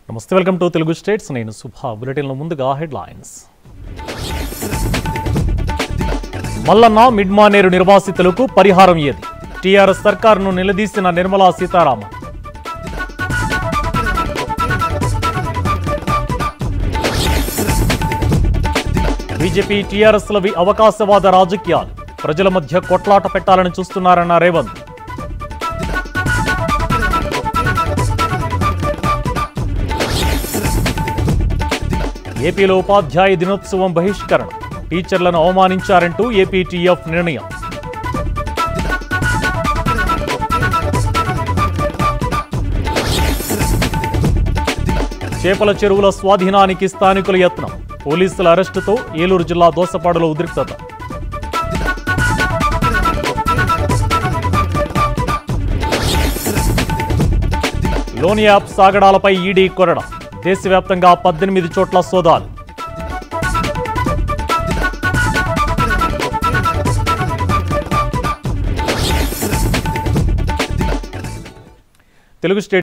నమస్తే welcome to Telugu states నేను సుభా బులెటిన్లో ముందుగా హెడ్లైన్స్ మల్లన్న మిడ్మానేరు నిర్వాసితులకు పరిహారం ఏది టీఆర్ఎస్ సర్కారును నిలదీసిన నిర్మలా సీతారామన్ బీజేపీ టీఆర్ఎస్లవి అవకాశవాద రాజకీయాలు ప్రజల మధ్య కొట్లాట పెట్టాలని చూస్తున్నారన్న రేవంత్ ఏపీలో ఉపాధ్యాయ దినోత్సవం బహిష్కరణ టీచర్లను అవమానించారంటూ ఏపీటీఎఫ్ నిర్ణయం చేపల చెరువుల స్వాధీనానికి స్థానికుల యత్నం పోలీసుల అరెస్టుతో ఏలూరు జిల్లా దోసపాడులో ఉద్రిక్తత లోన్ యాప్ సాగడాలపై ఈడీ కొరడ దేశవ్యాప్తంగా పద్దెనిమిది చోట్ల సోదాలు తెలుగు స్టేట్